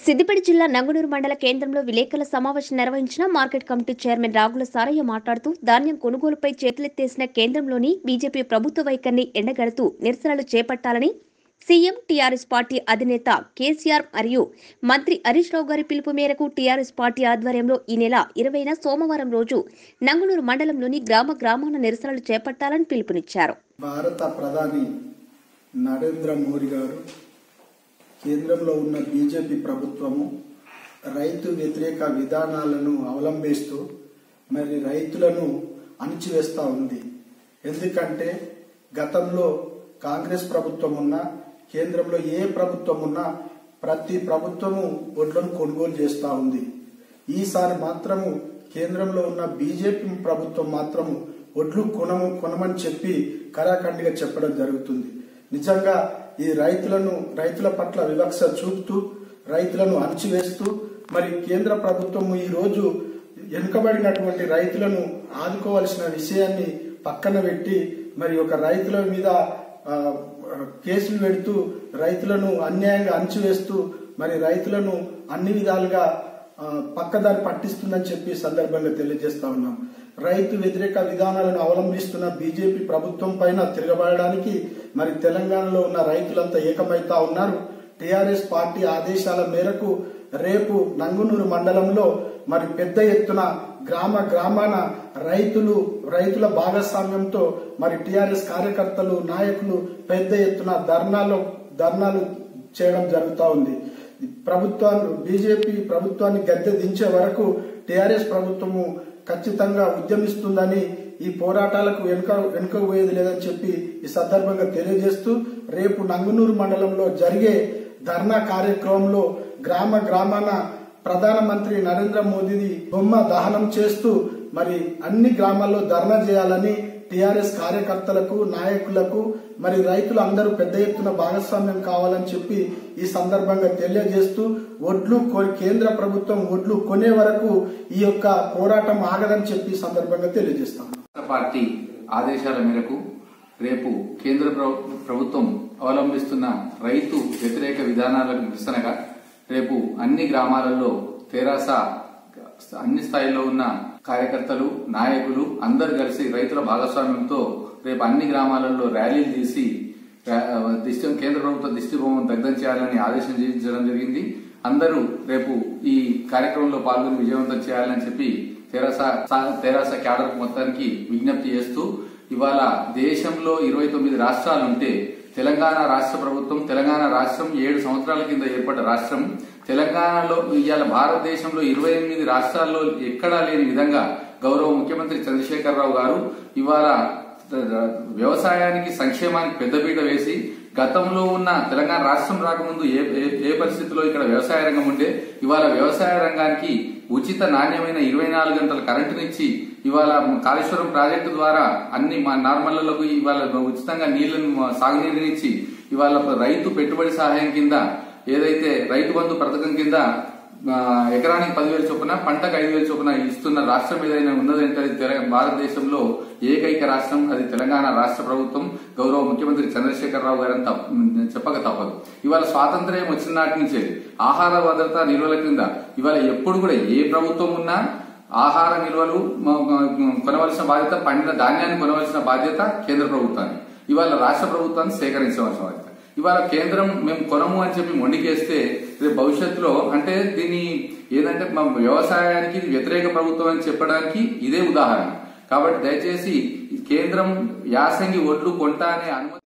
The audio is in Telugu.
సిద్దిపేట జిల్లా నంగునూరు మండల కేంద్రంలో విలేకరుల సమావేశం నిర్వహించిన market committee chairman Ragula Saraiah మాట్లాడుతూ ధాన్యం కొనుగోలుపై చేతులెత్తేసిన కేంద్రంలోని బీజేపీ ప్రభుత్వ వైఖరిని ఎండగడుతూ నిరసనలు చేపట్టాలని సీఎం టీఆర్ఎస్ పార్టీ అధినేత కేసీఆర్ మరియు మంత్రి హరీష్ రావు గారి పిలుపు మేరకు టీఆర్ఎస్ పార్టీ ఆధ్వర్యంలో ఈ నెల ఇరవైన సోమవారం రోజు నంగునూరు మండలంలోని గ్రామ గ్రామాన నిరసనలు చేపట్టాలని పిలుపునిచ్చారు భారత ప్రధాని నరేంద్ర మోడీ గారు కేంద్రంలో ఉన్న బీజేపీ ప్రభుత్వము రైతు వ్యతిరేక విధానాలను అవలంబిస్తూ మరి రైతులను అణిచివేస్తూ ఉంది ఎందుకంటే గతంలో కాంగ్రెస్ ప్రభుత్వం ఉన్నా కేంద్రంలో ఏ ప్రభుత్వం ఉన్నా ప్రతి ప్రభుత్వము ఒడ్లను కొనుగోలు చేస్తూ ఉంది ఈసారి మాత్రము కేంద్రంలో ఉన్న బీజేపీ ప్రభుత్వం మాత్రము ఒడ్లు కొనము కొనమని చెప్పి కరాఖండిగా చెప్పడం జరుగుతుంది నిజంగా ఈ రైతులను రైతుల పట్ల వివక్ష చూపుతూ రైతులను అణచివేస్తూ మరి కేంద్ర ప్రభుత్వం ఈ రోజు వెనుకబడినటువంటి రైతులను ఆదుకోవాల్సిన విషయాన్ని పక్కన పెట్టి మరి ఒక రైతుల మీద ఆ, కేసులు పెడుతూ రైతులను అన్యాయంగా అణచివేస్తూ మరి రైతులను అన్ని విధాలుగా ఆ, పక్కదారి పట్టిస్తుందని చెప్పి ఈ సందర్భంగా తెలియజేస్తా ఉన్నాం రైతు వ్యతిరేక విధానాలను అవలంబిస్తున్న బీజేపీ ప్రభుత్వం పైన తిరగబడడానికి మరి తెలంగాణలో ఉన్న రైతులంతా ఏకమైతా ఉన్నారు టిఆర్ఎస్ పార్టీ ఆదేశాల మేరకు రేపు నంగునూరు మండలంలో మరి పెద్ద ఎత్తున గ్రామ గ్రామాన రైతులు రైతుల భాగస్వామ్యంతో మరి టిఆర్ఎస్ కార్యకర్తలు నాయకులు పెద్ద ఎత్తున ధర్నాలు ధర్నాలు చేయడం జరుగుతా ఉంది ప్రభుత్వాన్ని బీజేపీ ప్రభుత్వాన్ని గద్దె దించే వరకు టిఆర్ఎస్ ప్రభుత్వము ఖచ్చితంగా ఉద్యమిస్తుందని ఈ పోరాటాలకు వెనుక వెనుక పోయేది లేదని చెప్పి ఈ సందర్భంగా తెలియజేస్తూ రేపు నంగునూరు మండలంలో జరిగే ధర్నా కార్యక్రమంలో గ్రామ గ్రామాన ప్రధానమంత్రి నరేంద్ర మోదీది బొమ్మ దహనం చేస్తూ మరి అన్ని గ్రామాల్లో ధర్నా చేయాలని టిఆర్ఎస్ కార్యకర్తలకు నాయకులకు మరి రైతులు అందరూ పెద్ద ఎత్తున భాగస్వామ్యం కావాలని చెప్పి ఈ సందర్భంగా తెలియజేస్తూ ఒడ్లు కొ- కేంద్ర ప్రభుత్వం ఒడ్లు కొనే వరకు ఈ యొక్క పోరాటం ఆగదని చెప్పి ఈ సందర్భంగా తెలియజేస్తాం రాష్ట్ర పార్టీ ఆదేశాల మేరకు రేపు కేంద్ర ప్ర- ప్రభుత్వం అవలంబిస్తున్న రైతు వ్యతిరేక విధానాలకు నిరసనగా రేపు అన్ని గ్రామాలలో తెరాస అన్ని స్థాయిలో ఉన్న కార్యకర్తలు నాయకులు అందరు కలిసి రైతుల భాగస్వామ్యంతో రేపు అన్ని గ్రామాలలో ర్యాలీలు తీసి రా- దిష్టి కేంద్ర ప్రభుత్వ దిష్టి బొమ్మను దగ్ధం చేయాలని ఆదేశించడం జరిగింది అందరూ రేపు ఈ కార్యక్రమంలో పాల్గొని విజయవంతం చేయాలని చెప్పి తెరాస తెరాస క్యాడర్ మొత్తానికి విజ్ఞప్తి చేస్తూ ఇవాళ దేశంలో ఇరవై తొమ్మిది రాష్ట్రాలు ఉంటే తెలంగాణ రాష్ట్ర ప్రభుత్వం తెలంగాణ రాష్ట్రం ఏడు సంవత్సరాల కింద ఏర్పడ్డ రాష్ట్రం తెలంగాణలో ఇవాళ భారతదేశంలో ఇరవై ఎనిమిది రాష్ట్రాల్లో ఎక్కడా లేని విధంగా గౌరవ ముఖ్యమంత్రి చంద్రశేఖరరావు గారు ఇవాళ వ్యవసాయానికి సంక్షేమానికి పెద్దపీట వేసి గతంలో ఉన్న తెలంగాణ రాష్ట్రం రాకముందు ఏ ఏ- ఏ పరిస్థితిలో ఇక్కడ వ్యవసాయ రంగం ఉండే ఇవాళ వ్యవసాయ రంగానికి ఉచిత నాణ్యమైన ఇరవై నాలుగు గంటల కరెంటునిచ్చి ఇవాళ కాళేశ్వరం ప్రాజెక్టు ద్వారా అన్ని మా నార్మల్లకు ఇవాళ ఉచితంగా నీళ్లను సాగునీరునిచ్చి ఇవాళ రైతు పెట్టుబడి సహాయం కింద ఏదైతే రైతు బంధు పథకం కింద ఆ, ఎకరానికి పదివేల చొప్పున పంటకు ఐదు వేల చొప్పున ఇస్తున్న రాష్ట్రం ఏదైనా ఉన్నదంటే అది తెల- భారతదేశంలో ఏకైక రాష్ట్రం అది తెలంగాణ రాష్ట్ర ప్రభుత్వం గౌరవ ముఖ్యమంత్రి చంద్రశేఖరరావు గారని తప్ప- చెప్పక తప్పదు ఇవాళ స్వాతంత్ర్యం వచ్చిన నాటి నుంచే ఆహార భద్రత నిల్వల కింద ఇవాళ ఎప్పుడు కూడా ఏ ప్రభుత్వం ఉన్నా ఆహార నిల్వలు మ- మ- కొనవలసిన బాధ్యత పండిన ధాన్యాన్ని కొనవలసిన బాధ్యత కేంద్ర ప్రభుత్వాన్ని ఇవాళ రాష్ట్ర ప్రభుత్వాన్ని సేకరించవలసిన బాధ్యత ఇవాళ కేంద్రం మేము కొనము అని చెప్పి మొండికేస్తే రేపు భవిష్యత్తులో అంటే దీన్ని ఏదంటే మా వ్యవసాయానికి ఇది వ్యతిరేక ప్రభుత్వం అని చెప్పడానికి ఇదే ఉదాహరణ కాబట్టి దయచేసి ఈ కేంద్రం యాసంగి ఒడ్లు కొంటా అనే అనుమతి